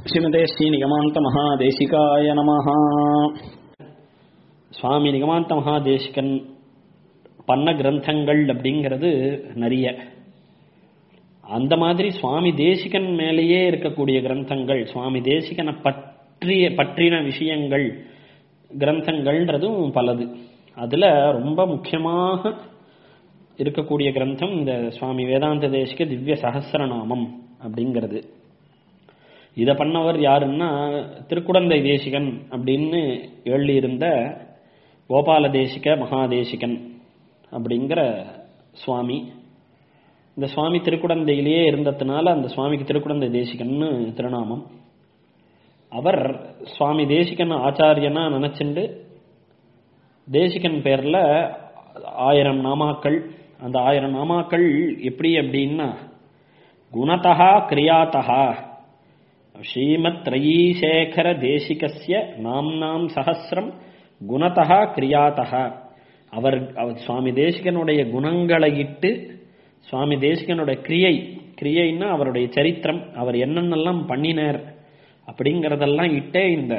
ஸ்ரீமதே ஸ்ரீ நிகமாந்த மகாதேசிகாய நமஹ சுவாமி நிகமாந்த மகாதேசிகன் பண்ண கிரந்தங்கள் அப்படிங்கிறது நிறைய அந்த மாதிரி சுவாமி தேசிகன் மேலேயே இருக்கக்கூடிய கிரந்தங்கள் சுவாமி தேசிகனை பற்றிய பற்றின விஷயங்கள் கிரந்தங்கள்ன்றதும் பலது அதுல ரொம்ப முக்கியமாக இருக்கக்கூடிய கிரந்தம் இந்த சுவாமி வேதாந்த தேசிக திவ்ய சகசிரநாமம் அப்படிங்கிறது இதை பண்ணவர் யாருன்னா திருக்குடந்தை தேசிகன் அப்படின்னு எழுதியிருந்த கோபால தேசிக மகாதேசிகன் அப்படிங்கிற சுவாமி இந்த சுவாமி திருக்குடந்தையிலேயே இருந்ததுனால அந்த சுவாமிக்கு திருக்குடந்தை தேசிகன்னு திருநாமம் அவர் சுவாமி தேசிகன் ஆச்சாரியனா நினைச்சுண்டு தேசிகன் பேர்ல ஆயிரம் நாமாக்கள் அந்த ஆயிரம் நாமாக்கள் எப்படி அப்படின்னா குணதா கிரியாத்தகா ஸ்ரீமத் ரயீசேகர தேசிகஸ்ய நாம்னாம் சஹசிரம் குணதா கிரியாத்தகா அவர் அவர் சுவாமி தேசிகனுடைய குணங்களை இட்டு சுவாமி தேசிகனுடைய கிரியை கிரியைன்னா அவருடைய சரித்திரம் அவர் என்னென்னலாம் பண்ணினார் அப்படிங்கறதெல்லாம் இட்டே இந்த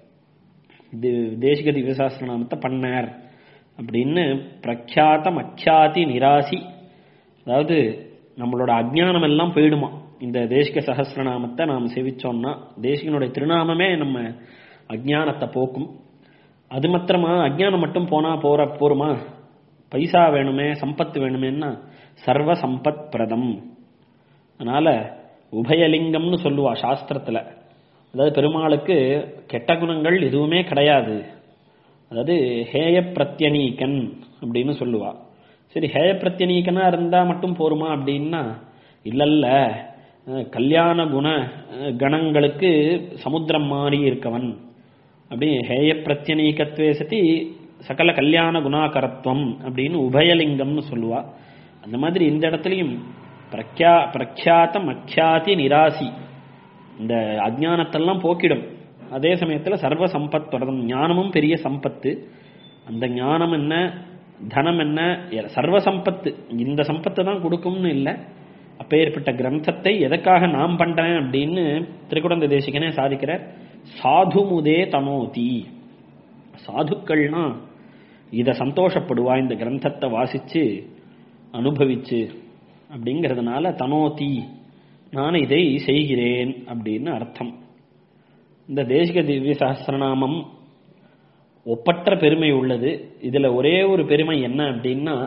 தேசிக திவ்யசாஸ்திரநாமத்தை பண்ணார் அப்படின்னு பிரக்யாத்தம் அக்யாதி நிராசி அதாவது நம்மளோட அஜ்ஞானம் எல்லாம் போயிடுமா இந்த தேசிக சகசிரநாமத்தை நாம் செவிச்சோம்னா தேசிகனுடைய திருநாமமே நம்ம அஜ்ஞானத்தை போக்கும் அது மாத்திரமா அஜ்ஞானம் மட்டும் போனா போற போருமா பைசா வேணுமே சம்பத்து வேணுமேன்னா சர்வ சம்பத் பிரதம் அதனால உபயலிங்கம்னு சொல்லுவா சாஸ்திரத்துல அதாவது பெருமாளுக்கு கெட்ட குணங்கள் எதுவுமே கிடையாது அதாவது ஹேய பிரத்யனீகன் அப்படின்னு சொல்லுவா சரி ஹேய பிரத்யனீகனா இருந்தா மட்டும் போருமா அப்படின்னா இல்லல்ல கல்யாண குண கணங்களுக்கு சமுத்திரம் மாறி இருக்கவன் அப்படி ஹேய பிரத்யனீகத்வே சதி சகல கல்யாண குணாகரத்துவம் அப்படின்னு உபயலிங்கம்னு சொல்லுவா அந்த மாதிரி இந்த இடத்துலையும் பிரக்யா பிரக்யாத்தம் அக்யாதி நிராசி இந்த அஜானத்தெல்லாம் போக்கிடும் அதே சமயத்தில் சர்வ சம்பத் வரதம் ஞானமும் பெரிய சம்பத்து அந்த ஞானம் என்ன தனம் என்ன சர்வ சம்பத்து இந்த சம்பத்தை தான் கொடுக்கும்னு இல்லை அப்பேற்பட்ட கிரந்தத்தை எதற்காக நாம் பண்றேன் அப்படின்னு திருக்குடந்த தேசிகனே சாதிக்கிறார் சாது முதே தனோதி சாதுக்கள்னா இத சந்தோஷப்படுவா இந்த கிரந்தத்தை வாசிச்சு அனுபவிச்சு அப்படிங்கிறதுனால தனோதி நான் இதை செய்கிறேன் அப்படின்னு அர்த்தம் இந்த தேசிக திவ்ய சகசிரநாமம் ஒப்பற்ற பெருமை உள்ளது இதுல ஒரே ஒரு பெருமை என்ன அப்படின்னா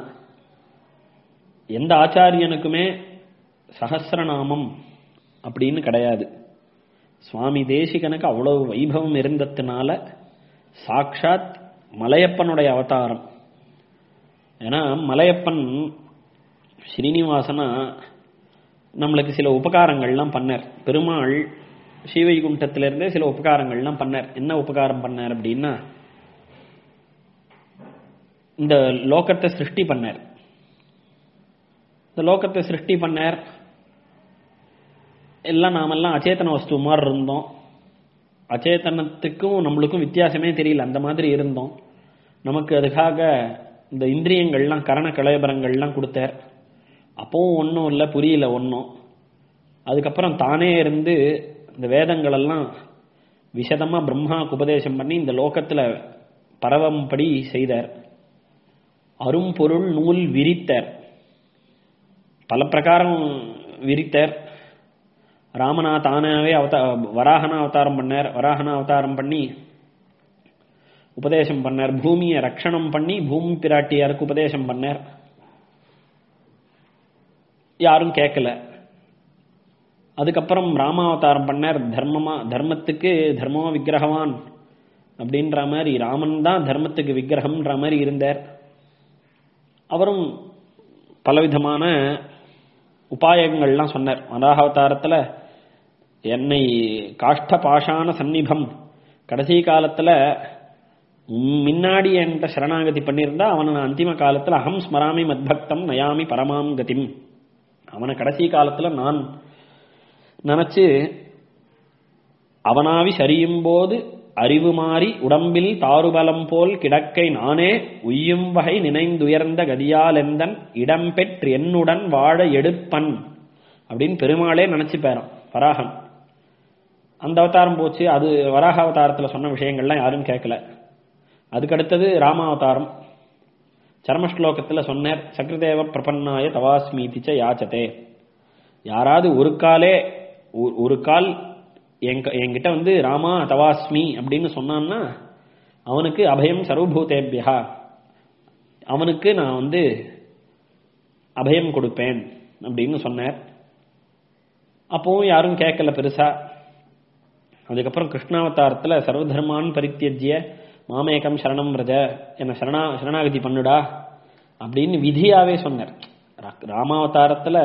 எந்த ஆச்சாரியனுக்குமே சகசிரநாமம் அப்படின்னு கிடையாது சுவாமி தேசிகனுக்கு அவ்வளவு வைபவம் இருந்ததுனால சாக்ஷாத் மலையப்பனுடைய அவதாரம் ஏன்னா மலையப்பன் ஸ்ரீனிவாசனா நம்மளுக்கு சில உபகாரங்கள்லாம் பண்ணார் பெருமாள் ஸ்ரீவைகுண்டத்திலிருந்தே சில உபகாரங்கள்லாம் பண்ணார் என்ன உபகாரம் பண்ணார் அப்படின்னா இந்த லோகத்தை சிருஷ்டி பண்ணார் இந்த லோகத்தை சிருஷ்டி பண்ணார் எல்லாம் நாமெல்லாம் அச்சேதன வஸ்து மாதிரி இருந்தோம் அச்சேதனத்துக்கும் நம்மளுக்கும் வித்தியாசமே தெரியல அந்த மாதிரி இருந்தோம் நமக்கு அதுக்காக இந்த இந்திரியங்கள்லாம் கரண கலைபரங்கள்லாம் கொடுத்தார் அப்பவும் ஒன்றும் இல்லை புரியல ஒன்றும் அதுக்கப்புறம் தானே இருந்து இந்த வேதங்களெல்லாம் விஷதமாக பிரம்மாவுக்கு உபதேசம் பண்ணி இந்த லோகத்தில் பரவம்படி செய்தார் அரும்பொருள் நூல் விரித்தார் பல பிரகாரம் விரித்தார் ராமனா தானாவே அவதா வராகனா அவதாரம் பண்ணார் வராகனா அவதாரம் பண்ணி உபதேசம் பண்ணார் பூமியை ரட்சணம் பண்ணி பூமி பிராட்டியாருக்கு உபதேசம் பண்ணார் யாரும் கேட்கல அதுக்கப்புறம் ராமாவதாரம் பண்ணார் தர்மமா தர்மத்துக்கு தர்மமா விக்கிரகவான் அப்படின்ற மாதிரி ராமன் தான் தர்மத்துக்கு விக்கிரகம்ன்ற மாதிரி இருந்தார் அவரும் பலவிதமான உபாயங்கள்லாம் சொன்னார் வராகாவதாரத்துல என்னை காஷ்ட பாஷான சந்நிபம் கடைசி காலத்துல முன்னாடி என்கிட்ட சரணாகதி பண்ணியிருந்தா அவனை நான் அந்திம காலத்துல அகம் ஸ்மராமி மத்பக்தம் நயாமி பரமாம் கதிம் அவனை கடைசி காலத்துல நான் நினைச்சு அவனாவி சரியும் போது அறிவு மாறி உடம்பில் தாறுபலம் போல் கிடக்கை நானே உய்யும் வகை நினைந்துயர்ந்த கதியாலெந்தன் இடம்பெற்று என்னுடன் வாழ எடுப்பன் அப்படின்னு பெருமாளே நினைச்சு பேரான் வராகன் அந்த அவதாரம் போச்சு அது வராக அவதாரத்தில் சொன்ன விஷயங்கள்லாம் யாரும் கேட்கல அதுக்கடுத்தது ராமாவதாரம் சர்மஸ்லோகத்தில் சொன்னார் சக்கரதேவ பிரபன்னாய தவாஸ்மீதிச்ச யாச்சதே யாராவது ஒரு காலே ஒ- ஒரு கால் எங்க என்கிட்ட வந்து ராமா தவாஸ்மி அப்படின்னு சொன்னான்னா அவனுக்கு அபயம் சர்வபூதேபியா அவனுக்கு நான் வந்து அபயம் கொடுப்பேன் அப்படின்னு சொன்னார் அப்பவும் யாரும் கேட்கல பெருசா அதுக்கப்புறம் கிருஷ்ணாவதாரத்தில் சர்வதர்மான் பரித்தியஜ்ய மாமேகம் சரணம் ரஜ என்ன சரணா சரணாகதி பண்ணுடா அப்படின்னு விதியாவே சொன்னார் ரா- ராமாவதாரத்தில்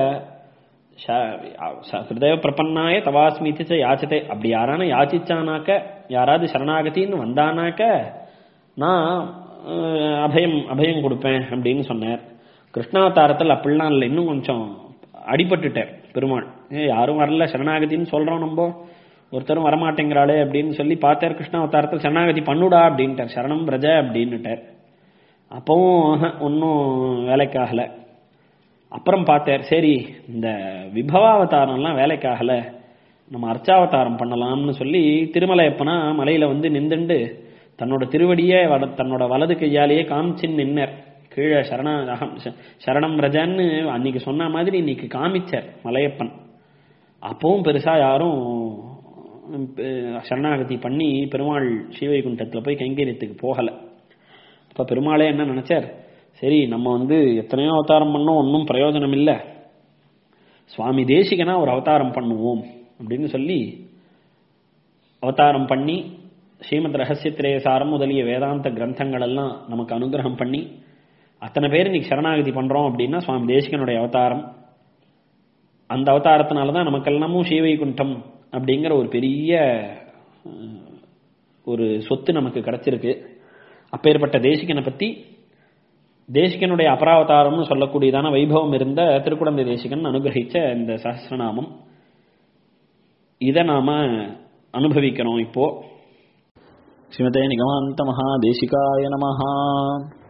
ஹிருதய பிரபன்னாய தவாஸ்மிதி ச யாச்சதே அப்படி யாரான யாச்சிச்சானாக்க யாராவது சரணாகதின்னு வந்தானாக்க நான் அஹ், அபயம் அபயம் கொடுப்பேன் அப்படின்னு சொன்னார் கிருஷ்ணாவதாரத்தில் அப்படிலாம் இல்லை இன்னும் கொஞ்சம் அடிபட்டுட்டார் பெருமாள் ஏ யாரும் வரல சரணாகதின்னு சொல்றோம் நம்ம ஒருத்தரும் வரமாட்டேங்கிறாளே அப்படின்னு சொல்லி பார்த்தார் கிருஷ்ணாவதாரத்தில் சரணாகதி பண்ணுடா அப்படின்ட்டார் சரணம் பிரஜ அப்படின்னுட்டார் அப்பவும் ஒன்றும் வேலைக்காகல அப்புறம் பார்த்தார் சரி இந்த விபவாவதாரம்லாம் வேலைக்காகல நம்ம அர்ச்சாவதாரம் பண்ணலாம்னு சொல்லி திருமலையப்பனா மலையில வந்து நின்றுண்டு தன்னோட திருவடியே வட- தன்னோட வலது கையாலேயே காமிச்சின்னு நின்னர் கீழே சரண அகம் ச- சரணம் ரஜன்னு அன்னைக்கு சொன்ன மாதிரி இன்னைக்கு காமிச்சார் மலையப்பன் அப்பவும் பெருசா யாரும் உம், பெ- சரணாகதி பண்ணி பெருமாள் ஸ்ரீவைகுண்டத்தில் போய் கைங்கரியத்துக்கு போகல அப்ப பெருமாளே என்ன நினைச்சார் சரி நம்ம வந்து எத்தனையோ அவதாரம் பண்ணோம் ஒன்றும் பிரயோஜனம் இல்லை சுவாமி தேசிகனா ஒரு அவதாரம் பண்ணுவோம் அப்படின்னு சொல்லி அவதாரம் பண்ணி ஸ்ரீமத் ரகசியத்திரேசாரம் முதலிய வேதாந்த கிரந்தங்கள் எல்லாம் நமக்கு அனுகிரகம் பண்ணி அத்தனை பேர் இன்னைக்கு சரணாகதி பண்றோம் அப்படின்னா சுவாமி தேசிகனுடைய அவதாரம் அந்த அவதாரத்தினால தான் நமக்கெல்லாமும் ஸ்ரீவைகுண்டம் அப்படிங்கிற ஒரு பெரிய அஹ், ஒரு சொத்து நமக்கு கிடைச்சிருக்கு அப்பேற்பட்ட தேசிகனை பத்தி தேசிகனுடைய அபராவதாரம்னு சொல்லக்கூடியதான வைபவம் இருந்த திருக்குடந்தை தேசிகன் அனுகிரகிச்ச இந்த சஹஸ்ரநாமம் இதை நாம அனுபவிக்கணும் இப்போ श्रीमते निगमान्तमहादेशिकाय नमः